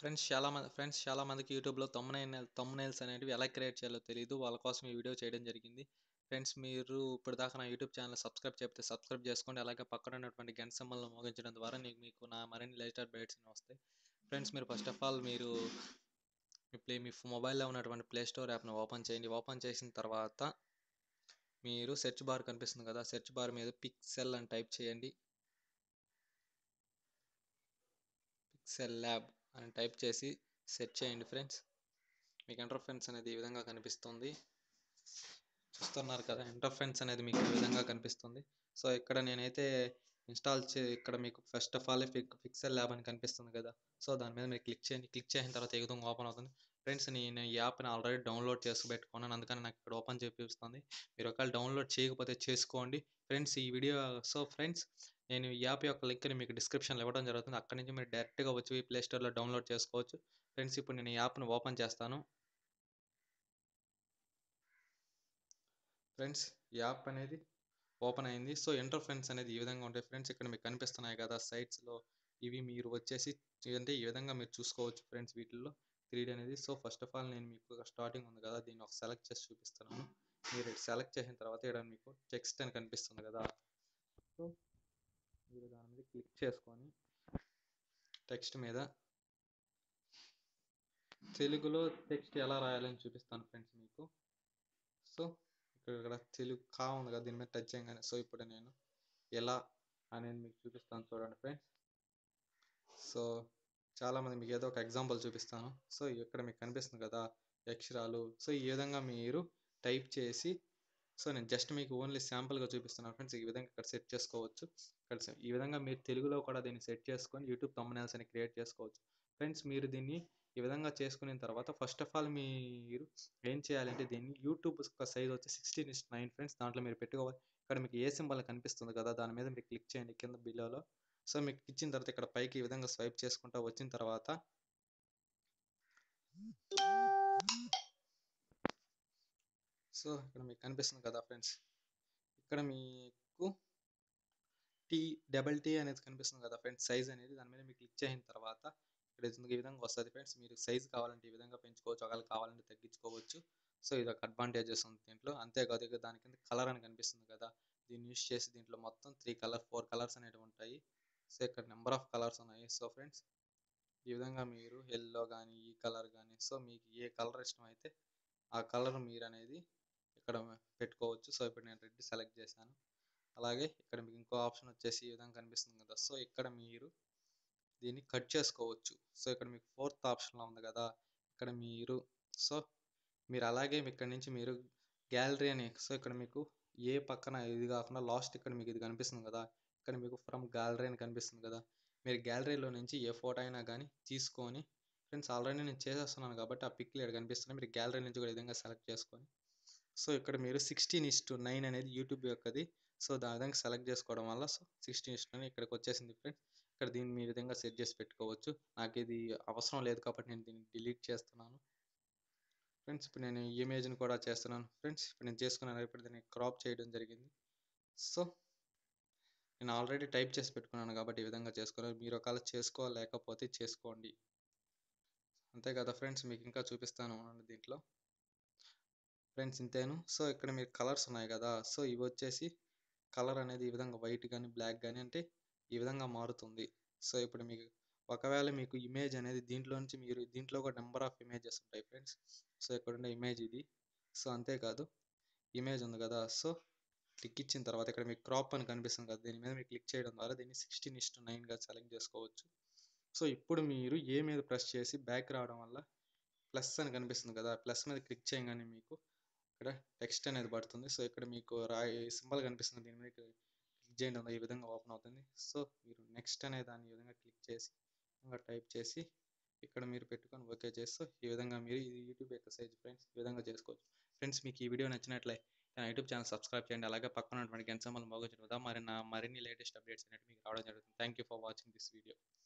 friends చాలా మంది friends చాలా మందికి యూట్యూబ్లో తమ్నైల్ తమ్నైల్స్ అనేటివి ఎలా క్రియేట్ చేయాలో తెలియదు వాళ్ళ కోసం ఈ వీడియో చేయడం జరిగింది ఫ్రెండ్స్ మీరు ఇప్పుడు దాకా నా యూట్యూబ్ ఛానల్ సబ్స్క్రైబ్ చెప్తే సబ్స్క్రైబ్ చేసుకోండి అలాగే పక్కన ఉన్నటువంటి గంట సింబల్ను మోగించడం ద్వారా నీకు మీకు నా మరిన్ని లేటెస్ట్ అప్డేట్స్ వస్తాయి ఫ్రెండ్స్ మీరు ఫస్ట్ ఆఫ్ ఆల్ మీరు మీ ప్లే మీ మొబైల్లో ఉన్నటువంటి ప్లే స్టోర్ యాప్ను ఓపెన్ చేయండి ఓపెన్ చేసిన తర్వాత మీరు సెర్చ్ బార్ కనిపిస్తుంది కదా సెర్చ్ బార్ మీద పిక్సెల్ అని టైప్ చేయండి పిక్సెల్ ల్యాబ్ అని టైప్ చేసి సెర్చ్ చేయండి ఫ్రెండ్స్ మీకు ఇంటర్ఫరెన్స్ అనేది ఈ విధంగా కనిపిస్తుంది చూస్తున్నారు కదా ఇంటర్ఫరెన్స్ అనేది మీకు ఈ విధంగా కనిపిస్తుంది సో ఇక్కడ నేనైతే ఇన్స్టాల్ చే ఇక్కడ మీకు first of all pick pixel lab అని కనిపిస్తుంది కదా సో దాని మీద మీరు క్లిక్ చేయండి క్లిక్ చేసిన తర్వాత ఈ విధంగా ఓపెన్ అవుతుంది ఫ్రెండ్స్ నేను ఈ యాప్ని ఆల్రెడీ డౌన్లోడ్ చేసి పెట్టుకున్నాను అందుకని నాకు ఇక్కడ ఓపెన్ చేపిస్తుంది మీరు ఒకవేళ డౌన్లోడ్ చేయకపోతే చేసుకోండి ఫ్రెండ్స్ ఈ వీడియో సో ఫ్రెండ్స్ నేను ఈ యాప్ యొక్క లింక్ని మీకు డిస్క్రిప్షన్లో ఇవ్వడం జరుగుతుంది అక్కడి నుంచి మీరు డైరెక్ట్గా వచ్చి ప్లే స్టోర్లో డౌన్లోడ్ చేసుకోవచ్చు ఫ్రెండ్స్ ఇప్పుడు నేను ఈ యాప్ని ఓపెన్ చేస్తాను ఫ్రెండ్స్ ఈ యాప్ అనేది ఓపెన్ అయింది సో ఇంటర్ఫరెన్స్ అనేది ఈ విధంగా ఉంటాయి ఫ్రెండ్స్ ఇక్కడ మీకు కనిపిస్తున్నాయి కదా సైట్స్లో ఇవి మీరు వచ్చేసి అంటే ఈ విధంగా మీరు చూసుకోవచ్చు ఫ్రెండ్స్ వీటిల్లో త్రీ అనేది సో ఫస్ట్ ఆఫ్ ఆల్ నేను మీకు స్టార్టింగ్ ఉంది కదా దీన్ని ఒక సెలెక్ట్ చేసి చూపిస్తున్నాను మీరు సెలెక్ట్ చేసిన తర్వాత ఇక్కడ మీకు టెక్స్ట్ అని కనిపిస్తుంది కదా సో మీరు దాని మీద క్లిక్ చేసుకొని టెక్స్ట్ మీద తెలుగులో టెక్స్ట్ ఎలా రాయాలని చూపిస్తాను ఫ్రెండ్స్ మీకు సో ఇక్కడ తెలుగు కా ఉంది కదా దీని మీద టచ్ చేయగానే సో ఇప్పుడు నేను ఎలా అనేది మీకు చూపిస్తాను చూడండి ఫ్రెండ్స్ సో చాలామంది మీకు ఏదో ఒక ఎగ్జాంపుల్ చూపిస్తాను సో ఇక్కడ మీకు కనిపిస్తుంది కదా అక్షరాలు సో ఈ విధంగా మీరు టైప్ చేసి సో నేను జస్ట్ మీకు ఓన్లీ శాంపుల్గా చూపిస్తున్నాను ఫ్రెండ్స్ ఈ విధంగా ఇక్కడ సెట్ చేసుకోవచ్చు ఇక్కడ ఈ విధంగా మీరు తెలుగులో కూడా దీన్ని సెట్ చేసుకొని యూట్యూబ్ తమ్నైల్స్ అని క్రియేట్ చేసుకోవచ్చు ఫ్రెండ్స్ మీరు దీన్ని ఈ విధంగా చేసుకున్న తర్వాత ఫస్ట్ ఆఫ్ ఆల్ మీరు ఏం చేయాలంటే దీన్ని యూట్యూబ్ సైజ్ వచ్చి సిక్స్టీన్ ఇస్ నైన్ ఫ్రెండ్స్ దాంట్లో మీరు పెట్టుకోవాలి ఇక్కడ మీకు ఏ సింబల్ కనిపిస్తుంది కదా దాని మీద మీరు క్లిక్ చేయండి కింద బిలోలో సో మీకు ఇచ్చిన తర్వాత ఇక్కడ పైకి ఈ విధంగా స్వైప్ చేసుకుంటా వచ్చిన తర్వాత సో ఇక్కడ మీకు కనిపిస్తుంది కదా ఫ్రెండ్స్ ఇక్కడ మీకు టీ డబల్ టీ అనేది కనిపిస్తుంది కదా ఫ్రెండ్స్ సైజ్ అనేది దాని మీద మీకు క్లిక్ చేసిన తర్వాత ఇక్కడ ఈ విధంగా వస్తుంది ఫ్రెండ్స్ మీరు సైజ్ కావాలంటే ఈ విధంగా పెంచుకోవచ్చు ఒకవేళ కావాలంటే తగ్గించుకోవచ్చు సో ఇది ఒక అడ్వాంటేజెస్ ఉంది దీంట్లో అంతేకాదు ఇక దాని కింద కలర్ అని కనిపిస్తుంది కదా దీన్ని యూస్ చేసి దీంట్లో మొత్తం త్రీ కలర్ ఫోర్ కలర్స్ అనేవి ఉంటాయి సో ఇక్కడ నెంబర్ ఆఫ్ కలర్స్ ఉన్నాయి సో ఫ్రెండ్స్ ఈ విధంగా మీరు ఎల్లో కానీ ఈ కలర్ కానీ సో మీకు ఏ కలర్ ఇష్టం అయితే ఆ కలర్ మీరు అనేది ఇక్కడ పెట్టుకోవచ్చు సో ఇప్పుడు నేను రెడ్ సెలెక్ట్ చేశాను అలాగే ఇక్కడ మీకు ఇంకో ఆప్షన్ వచ్చేసి ఈ విధంగా కనిపిస్తుంది కదా సో ఇక్కడ మీరు దీన్ని కట్ చేసుకోవచ్చు సో ఇక్కడ మీకు ఫోర్త్ ఆప్షన్లో ఉంది కదా ఇక్కడ మీరు సో మీరు అలాగే ఇక్కడ నుంచి మీరు గ్యాలరీ అని సో ఇక్కడ మీకు ఏ పక్కన ఇది కాకుండా లాస్ట్ ఇక్కడ మీకు ఇది కనిపిస్తుంది కదా ఇక్కడ మీకు ఫ్రమ్ గ్యాలరీ అని కనిపిస్తుంది కదా మీరు గ్యాలరీలో నుంచి ఏ ఫోటో అయినా కానీ తీసుకొని ఫ్రెండ్స్ ఆల్రెడీ నేను చేసేస్తున్నాను కాబట్టి ఆ పిక్లు ఇక్కడ కనిపిస్తున్నాయి మీరు గ్యాలరీ నుంచి కూడా విధంగా సెలెక్ట్ చేసుకొని సో ఇక్కడ మీరు సిక్స్టీన్ ఇస్ టు నైన్ అనేది యూట్యూబ్ యొక్కది సో దాని విధంగా సెలెక్ట్ చేసుకోవడం వల్ల సో సిక్స్టీన్ ఇస్ నైన్ ఇక్కడికి వచ్చేసింది ఫ్రెండ్స్ ఇక్కడ దీన్ని మీ విధంగా సెట్ చేసి పెట్టుకోవచ్చు నాకు ఇది అవసరం లేదు కాబట్టి నేను దీన్ని డిలీట్ చేస్తున్నాను ఫ్రెండ్స్ ఇప్పుడు నేను ఇమేజ్ని కూడా చేస్తున్నాను ఫ్రెండ్స్ ఇప్పుడు నేను చేసుకున్నాను ఇప్పుడు దీన్ని క్రాప్ చేయడం జరిగింది సో నేను ఆల్రెడీ టైప్ చేసి పెట్టుకున్నాను కాబట్టి ఈ విధంగా చేసుకున్నాను మీరు ఒకవేళ చేసుకోలేకపోతే చేసుకోండి అంతే కదా ఫ్రెండ్స్ మీకు ఇంకా చూపిస్తాను దీంట్లో ఫ్రెండ్స్ ఇంతేను సో ఇక్కడ మీరు కలర్స్ ఉన్నాయి కదా సో ఇవి వచ్చేసి కలర్ అనేది ఈ విధంగా వైట్ కానీ బ్లాక్ కానీ అంటే ఈ విధంగా మారుతుంది సో ఇప్పుడు మీకు ఒకవేళ మీకు ఇమేజ్ అనేది దీంట్లో నుంచి మీరు దీంట్లో కూడా నెంబర్ ఆఫ్ ఇమేజెస్ ఉంటాయి ఫ్రెండ్స్ సో ఇక్కడ ఉండే ఇమేజ్ ఇది సో అంతేకాదు ఇమేజ్ ఉంది కదా సో క్లిక్ ఇచ్చిన తర్వాత ఇక్కడ మీకు క్రాప్ అని కనిపిస్తుంది కదా దీని మీద మీరు క్లిక్ చేయడం ద్వారా దీన్ని సిక్స్టీన్ ఇస్ టు నైన్గా సెలెక్ట్ చేసుకోవచ్చు సో ఇప్పుడు మీరు ఏ మీద ప్రెస్ చేసి బ్యాక్ రావడం వల్ల ప్లస్ అని కనిపిస్తుంది కదా ప్లస్ మీద క్లిక్ చేయగానే మీకు ఇక్కడ టెక్స్ట్ అనేది పడుతుంది సో ఇక్కడ మీకు రాయి సింబల్ కనిపిస్తుంది దీని మీద క్లిక్ చేయండి ఈ విధంగా ఓపెన్ అవుతుంది సో మీరు నెక్స్ట్ అనే దాన్ని ఈ విధంగా క్లిక్ చేసి విధంగా టైప్ చేసి ఇక్కడ మీరు పెట్టుకొని ఓకే చేస్తూ ఈ విధంగా మీరు ఇది యూట్యూబ్ ఎక్సర్సైజ్ ఫ్రెండ్స్ ఈ విధంగా చేసుకోవచ్చు ఫ్రెండ్స్ మీకు ఈ వీడియో నచ్చినట్లే నా యూట్యూబ్ ఛానల్ సబ్స్క్రైబ్ చేయండి అలాగే పక్కన ఉన్నటువంటి గంట సింబల్ మోగించడం మరి నా మరిన్ని లేటెస్ట్ అప్డేట్స్ అనేవి మీకు రావడం జరుగుతుంది thank you for watching this video